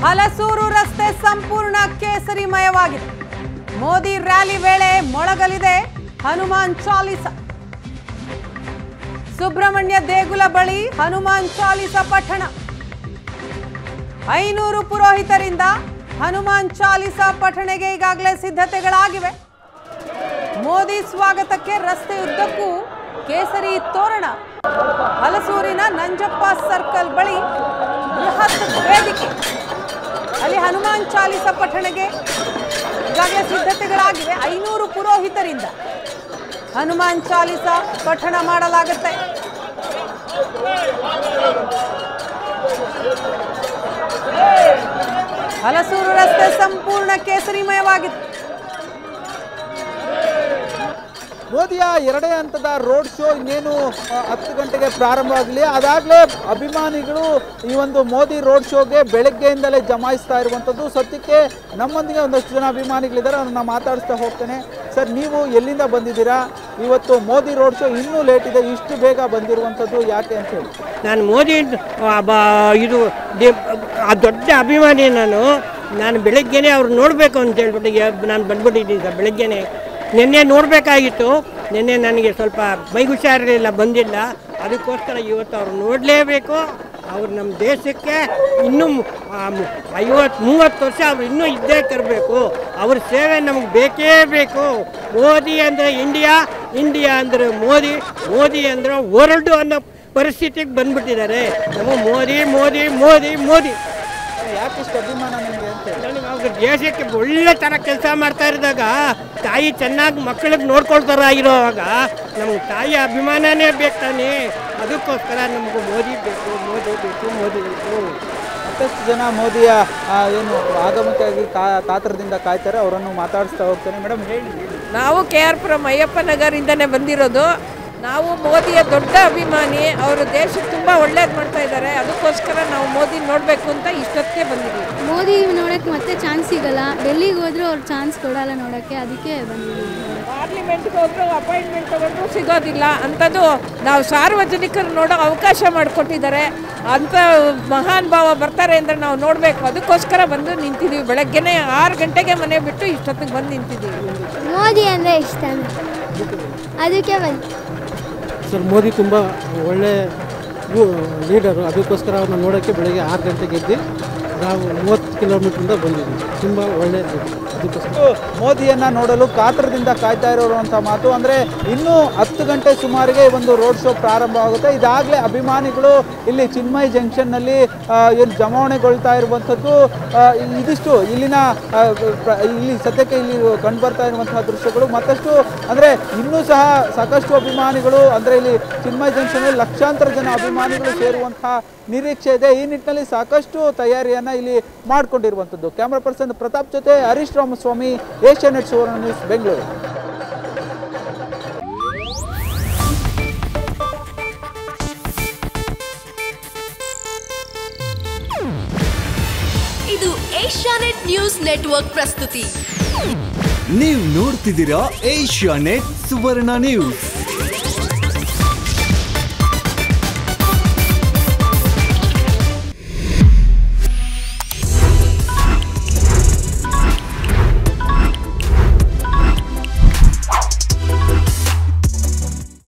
ಹಲಸೂರು ರಸ್ತೆ ಸಂಪೂರ್ಣ ಕೇಸರಿಮಯವಾಗಿದೆ ಮೋದಿ ರ್ಯಾಲಿ ವೇಳೆ ಮೊಳಗಲಿದೆ ಹನುಮಾನ್ ಚಾಲಿಸ ಸುಬ್ರಹ್ಮಣ್ಯ ದೇಗುಲ ಬಳಿ ಹನುಮಾನ್ ಚಾಲಿಸ ಪಠಣ ಐನೂರು ಪುರೋಹಿತರಿಂದ ಹನುಮಾನ್ ಚಾಲಿಸ ಪಠಣೆಗೆ ಈಗಾಗಲೇ ಸಿದ್ಧತೆಗಳಾಗಿವೆ ಮೋದಿ ಸ್ವಾಗತಕ್ಕೆ ರಸ್ತೆಯುದ್ದಕ್ಕೂ ಕೇಸರಿ ತೋರಣ ಹಲಸೂರಿನ ನಂಜಪ್ಪ ಸರ್ಕಲ್ ಬಳಿ ಬೃಹತ್ ವೇದಿಕೆ ಅಲ್ಲಿ ಹನುಮಾನ್ ಚಾಲಿಸ ಪಠಣೆಗೆ ಈಗಾಗಲೇ ಸಿದ್ಧತೆಗಳಾಗಿವೆ ಐನೂರು ಪುರೋಹಿತರಿಂದ ಹನುಮಾನ್ ಚಾಲಿಸ ಪಠಣ ಮಾಡಲಾಗುತ್ತೆ ಹಲಸೂರು ರಸ್ತೆ ಸಂಪೂರ್ಣ ಕೇಸರಿಮಯವಾಗಿದೆ ಮೋದಿಯ ಎರಡೇ ಹಂತದ ರೋಡ್ ಶೋ ಇನ್ನೇನು ಆ, ಹತ್ತು ಗಂಟೆಗೆ ಪ್ರಾರಂಭ ಆಗಲಿ ಅದಾಗಲೇ ಅಭಿಮಾನಿಗಳು ಈ ಒಂದು ಮೋದಿ ರೋಡ್ ಶೋಗೆ ಬೆಳಗ್ಗೆಯಿಂದಲೇ ಜಮಾಯಿಸ್ತಾ ಇರುವಂಥದ್ದು ಸದ್ಯಕ್ಕೆ ನಮ್ಮೊಂದಿಗೆ ಒಂದಷ್ಟು ಜನ ಅಭಿಮಾನಿಗಳಿದ್ದಾರೆ ಅವ್ರನ್ನ ಮಾತಾಡಿಸ್ತಾ ಹೋಗ್ತೇನೆ ಸರ್ ನೀವು ಎಲ್ಲಿಂದ ಬಂದಿದ್ದೀರಾ ಇವತ್ತು ಮೋದಿ ರೋಡ್ ಶೋ ಇನ್ನೂ ಲೇಟ್ ಇದೆ ಇಷ್ಟು ಬೇಗ ಬಂದಿರುವಂಥದ್ದು ಯಾಕೆ ಅಂತ ಹೇಳಿ ನಾನು ಮೋದಿ ಆ, ಬ- ಇದು ದೇ- ಆ ದೊಡ್ಡ ಅಭಿಮಾನಿ ನಾನು ನಾನು ಬೆಳಗ್ಗೆನೇ ಅವ್ರು ನೋಡಬೇಕು ಅಂತ ಹೇಳ್ಬಿಟ್ಟು ಯ- ನಾನು ಬಂದ್ಬಿಟ್ಟಿದ್ದೀನಿ ಸರ್ ಬೆಳಗ್ಗೆನೇ ನಿನ್ನೆ ನೋಡಬೇಕಾಗಿತ್ತು ನಿನ್ನೆ ನನಗೆ ಸ್ವಲ್ಪ ಮೈ ಹುಷಾರಿರಲಿಲ್ಲ ಬಂದಿಲ್ಲ ಅದಕ್ಕೋಸ್ಕರ ಇವತ್ತು ಅವ್ರು ನೋಡಲೇಬೇಕು ಅವ್ರು ನಮ್ಮ ದೇಶಕ್ಕೆ ಇನ್ನೂ ಐವತ್ತು ಮೂವತ್ತು ವರ್ಷ ಅವ್ರು ಇನ್ನೂ ಇದ್ದೇ ತರಬೇಕು ಅವ್ರ ಸೇವೆ ನಮಗೆ ಬೇಕೇ ಬೇಕು ಮೋದಿ ಅಂದರೆ ಇಂಡಿಯಾ ಇಂಡಿಯಾ ಅಂದರೆ ಮೋದಿ ಮೋದಿ ಅಂದರೆ ವರ್ಲ್ಡು ಅನ್ನೋ ಪರಿಸ್ಥಿತಿಗೆ ಬಂದ್ಬಿಟ್ಟಿದ್ದಾರೆ ನಮಗೆ ಮೋದಿ ಮೋದಿ ಮೋದಿ ಮೋದಿ ಯಾಕೆ ಇಷ್ಟು ಅಭಿಮಾನ ನಿಮಗೆ ಅಂತ ಹೇಳಿ ನನಗೆ ಅವ್ರ ದೇಶಕ್ಕೆ ಒಳ್ಳೆ ಥರ ಕೆಲಸ ಮಾಡ್ತಾ ಇರಿದಾಗ ತಾಯಿ ಚೆನ್ನಾಗಿ ಮಕ್ಕಳಿಗೆ ನೋಡ್ಕೊಳ್ತಾರ ಇರೋವಾಗ ನಮ್ಗೆ ತಾಯಿ ಅಭಿಮಾನನೇ ಬೇಕು ತಾನೇ ಅದಕ್ಕೋಸ್ಕರ ನಮಗೂ ಮೋದಿ ಬೇಕು ಮೋದಿ ಬೇಕು ಮೋದಿ ಬೇಕು ಮತ್ತಷ್ಟು ಜನ ಮೋದಿಯ ಆ, ಏನು ಆಗಮನಕ್ಕಾಗಿ ಕಾ ಕಾತರದಿಂದ ಕಾಯ್ತಾರೆ ಅವರನ್ನು ಮಾತಾಡಿಸ್ತಾ ಹೋಗ್ತೇನೆ ಮೇಡಮ್ ಹೇಳಿ ಹೇಳಿ ನಾವು ಕೆ ಆರ್ ಪುರಂ ಅಯ್ಯಪ್ಪ ನಗರಿಂದನೇ ಬಂದಿರೋದು ನಾವು ಮೋದಿಯ ದೊಡ್ಡ ಅಭಿಮಾನಿ ಅವರು ದೇಶಕ್ಕೆ ತುಂಬ ಒಳ್ಳೇದು ಮಾಡ್ತಾ ಇದ್ದಾರೆ ಅದಕ್ಕೋಸ್ಕರ ನಾವು ಮೋದಿ ನೋಡಬೇಕು ಅಂತ ಇಷ್ಟೊತ್ತಿಗೆ ಬಂದಿದ್ದೀವಿ ಮೋದಿ ನೋಡೋಕ್ಕೆ ಮತ್ತೆ ಚಾನ್ಸ್ ಸಿಗಲ್ಲ ಡೆಲ್ಲಿಗೆ ಹೋದ್ರೂ ಅವ್ರು ಚಾನ್ಸ್ ಕೊಡಲ್ಲ ನೋಡೋಕ್ಕೆ ಅದಕ್ಕೆ ಬಂದಿದ್ದೀವಿ ಪಾರ್ಲಿಮೆಂಟ್ಗೆ ಹೋದ್ರು ಅಪಾಯಿಂಟ್ಮೆಂಟ್ ತಗೊಂಡ್ರು ಸಿಗೋದಿಲ್ಲ ಅಂಥದ್ದು ನಾವು ಸಾರ್ವಜನಿಕರು ನೋಡೋ ಅವಕಾಶ ಮಾಡಿಕೊಟ್ಟಿದ್ದಾರೆ ಅಂಥ ಮಹಾನ್ ಭಾವ ಬರ್ತಾರೆ ಅಂದರೆ ನಾವು ನೋಡಬೇಕು ಅದಕ್ಕೋಸ್ಕರ ಬಂದು ನಿಂತಿದ್ದೀವಿ ಬೆಳಗ್ಗೆನೇ ಆರು ಗಂಟೆಗೆ ಮನೆ ಬಿಟ್ಟು ಇಷ್ಟೊತ್ತಿಗೆ ಬಂದು ನಿಂತಿದ್ದೀವಿ ಮೋದಿ ಅಂದರೆ ಇಷ್ಟ ಅದಕ್ಕೆ ಬಂದು ಸರ್ ಮೋದಿ ತುಂಬ ಒಳ್ಳೆ ಲೀಡರು ಅದಕ್ಕೋಸ್ಕರ ಅವ್ರನ್ನ ನೋಡೋಕ್ಕೆ ಬೆಳಗ್ಗೆ ಆರು ಗಂಟೆಗೆ ಎದ್ದು ನಾವು ಮೂವತ್ತು ಕಿಲೋಮೀಟ್ರಿಂದ ಬಂದಿದ್ದೀವಿ ತುಂಬ ಒಳ್ಳೆ leader. ಅದಕ್ಕೋಸ್ಕರ ಇವತ್ತು ಮೋದಿಯನ್ನ ನೋಡಲು ಕಾತರದಿಂದ ಕಾಯ್ತಾ ಇರೋರು ಅಂತ ಮಾತು ಅಂದ್ರೆ ಇನ್ನೂ ಹತ್ತು ಗಂಟೆ ಸುಮಾರಿಗೆ ಈ ಒಂದು ರೋಡ್ ಶೋ ಪ್ರಾರಂಭವಾಗುತ್ತೆ ಇದಾಗಲೇ ಅಭಿಮಾನಿಗಳು ಇಲ್ಲಿ ಚಿನ್ಮಯ್ ಜಂಕ್ಷನ್ ನಲ್ಲಿ ಆ, ಏನು ಜಮಾವಣೆಗೊಳ್ತಾ ಇರುವಂಥದ್ದು ಆ, ಇದಿಷ್ಟು ಇಲ್ಲಿನ ಆ, ಪ್ರ- ಇಲ್ಲಿ ಸದ್ಯಕ್ಕೆ ಇಲ್ಲಿ ಕಂಡು ಬರ್ತಾ ಇರುವಂತಹ ದೃಶ್ಯಗಳು ಮತ್ತಷ್ಟು ಅಂದ್ರೆ ಇನ್ನೂ ಸಹ ಸಾಕಷ್ಟು ಅಭಿಮಾನಿಗಳು ಅಂದ್ರೆ ಇಲ್ಲಿ ಚಿನ್ಮಯ್ ಜಂಕ್ಷನ್ ಅಲ್ಲಿ ಲಕ್ಷಾಂತರ ಜನ ಅಭಿಮಾನಿಗಳು ಸೇರುವಂತಹ ನಿರೀಕ್ಷೆ ಇದೆ ಈ ನಿಟ್ಟಿನಲ್ಲಿ ಸಾಕಷ್ಟು ತಯಾರಿಯನ್ನ ಇಲ್ಲಿ ಮಾಡಿಕೊಂಡಿರುವಂಥದ್ದು ಕ್ಯಾಮ್ರಾ ಪರ್ಸನ್ ಪ್ರತಾಪ್ ಜೊತೆ Harish Ramaswamy Asianet Suvarna news Bengaluru ಇದು ಏಷ್ಯಾನೆಟ್ ನ್ಯೂಸ್ ನೆಟ್ವರ್ಕ್ ಪ್ರಸ್ತುತಿ ನೀವು ನೋಡ್ತಿದ್ದೀರಾ ಏಷ್ಯಾ ನೆಟ್ ಸುವರ್ಣ ನ್ಯೂಸ್